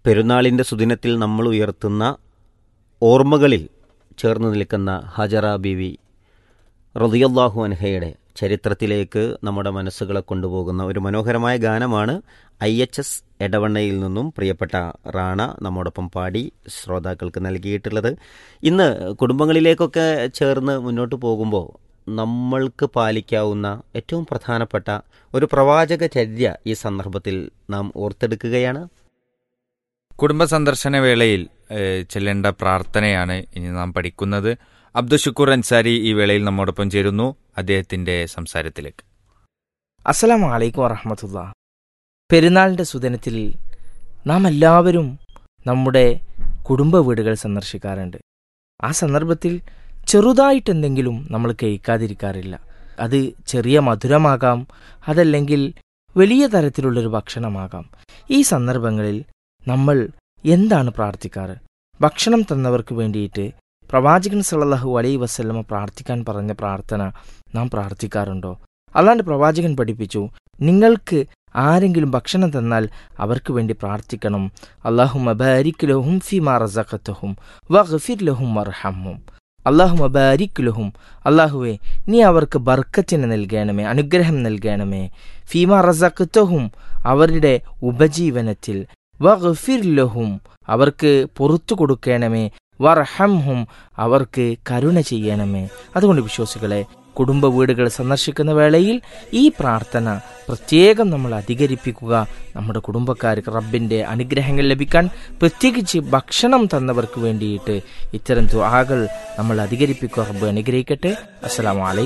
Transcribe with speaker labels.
Speaker 1: പെരുന്നാളിൻ്റെ സുദിനത്തിൽ നമ്മൾ ഉയർത്തുന്ന ഓർമ്മകളിൽ ചേർന്ന് നിൽക്കുന്ന ഹജറ ബിവി റതിയല്ലാഹു അൻഹയുടെ ചരിത്രത്തിലേക്ക് നമ്മുടെ മനസ്സുകളെ കൊണ്ടുപോകുന്ന ഒരു മനോഹരമായ ഗാനമാണ് ഐ എച്ച് എസ് എടവണ്ണയിൽ നിന്നും പ്രിയപ്പെട്ട റാണ നമ്മോടൊപ്പം പാടി ശ്രോതാക്കൾക്ക് നൽകിയിട്ടുള്ളത് ഇന്ന് കുടുംബങ്ങളിലേക്കൊക്കെ ചേർന്ന് മുന്നോട്ട് പോകുമ്പോൾ നമ്മൾക്ക് പാലിക്കാവുന്ന ഏറ്റവും പ്രധാനപ്പെട്ട ഒരു പ്രവാചക ചര്യ ഈ സന്ദർഭത്തിൽ നാം ഓർത്തെടുക്കുകയാണ്
Speaker 2: കുടുംബ സന്ദർശന വേളയിൽ ഏഹ്, ചെല്ലേണ്ട പ്രാർത്ഥനയാണ് ഇനി നാം പഠിക്കുന്നത് അബ്ദുഷുക്കൂർ അൻസാരി ഈ വേളയിൽ നമ്മോടൊപ്പം ചേരുന്നു അദ്ദേഹത്തിന്റെ സംസാരത്തിലേക്ക്
Speaker 3: അസ്സലാമു അലൈക്കും വറഹമത്തുള്ള പെരുന്നാളിൻ്റെ സുദിനത്തിൽ നാം എല്ലാവരും നമ്മുടെ കുടുംബ വീടുകൾ സന്ദർശിക്കാറുണ്ട് ആ സന്ദർഭത്തിൽ ചെറുതായിട്ടെന്തെങ്കിലും നമ്മൾ കഴിക്കാതിരിക്കാറില്ല അത് ചെറിയ മധുരമാകാം അതല്ലെങ്കിൽ വലിയ തരത്തിലുള്ളൊരു ഭക്ഷണമാകാം ഈ സന്ദർഭങ്ങളിൽ നമ്മൾ എന്താണ് പ്രാർത്ഥിക്കാറ് ഭക്ഷണം തന്നവർക്ക് വേണ്ടിയിട്ട് പ്രവാചകൻ സല്ലല്ലാഹു അലൈ വസല്ലമ പ്രാർത്ഥിക്കാൻ പറഞ്ഞ പ്രാർത്ഥന നാം പ്രാർത്ഥിക്കാറുണ്ടോ അല്ലാണ്ട് പ്രവാചകൻ പഠിപ്പിച്ചു നിങ്ങൾക്ക് ആരെങ്കിലും ഭക്ഷണം തന്നാൽ അവർക്ക് വേണ്ടി പ്രാർത്ഥിക്കണം അള്ളാഹു മബാരിക് ലഹും ഫിമാ റസഖത്തഹും വഗ്ഫിർ ലഹും വർഹമ്മും അള്ളാഹു മബാരിക് ലഹും അള്ളാഹുവെ നീ അവർക്ക് ബർക്കത്തിന് നൽകണമേ അനുഗ്രഹം നൽകണമേ ഫീമാ റസഖത്തഹും അവരുടെ ഉപജീവനത്തിൽ വഗ്ഫിർ ലഹും അവർക്ക് പുറത്തു കൊടുക്കണമേ വർഹംഹും അവർക്ക് കരുണ ചെയ്യണമേ അതുകൊണ്ട് വിശ്വാസികളെ കുടുംബ വീടുകൾ സന്ദർശിക്കുന്ന വേളയിൽ ഈ പ്രാർത്ഥന പ്രത്യേകം നമ്മൾ അധികരിപ്പിക്കുക നമ്മുടെ കുടുംബക്കാർക്ക് റബ്ബിൻ്റെ അനുഗ്രഹങ്ങൾ ലഭിക്കാൻ പ്രത്യേകിച്ച് ഭക്ഷണം തന്നവർക്ക് വേണ്ടിയിട്ട് ഇത്തരം ദുആകൾ നമ്മൾ അധികരിപ്പിക്കുക റബ്ബ് അനുഗ്രഹിക്കട്ടെ അസ്സലാമു അലൈക്കും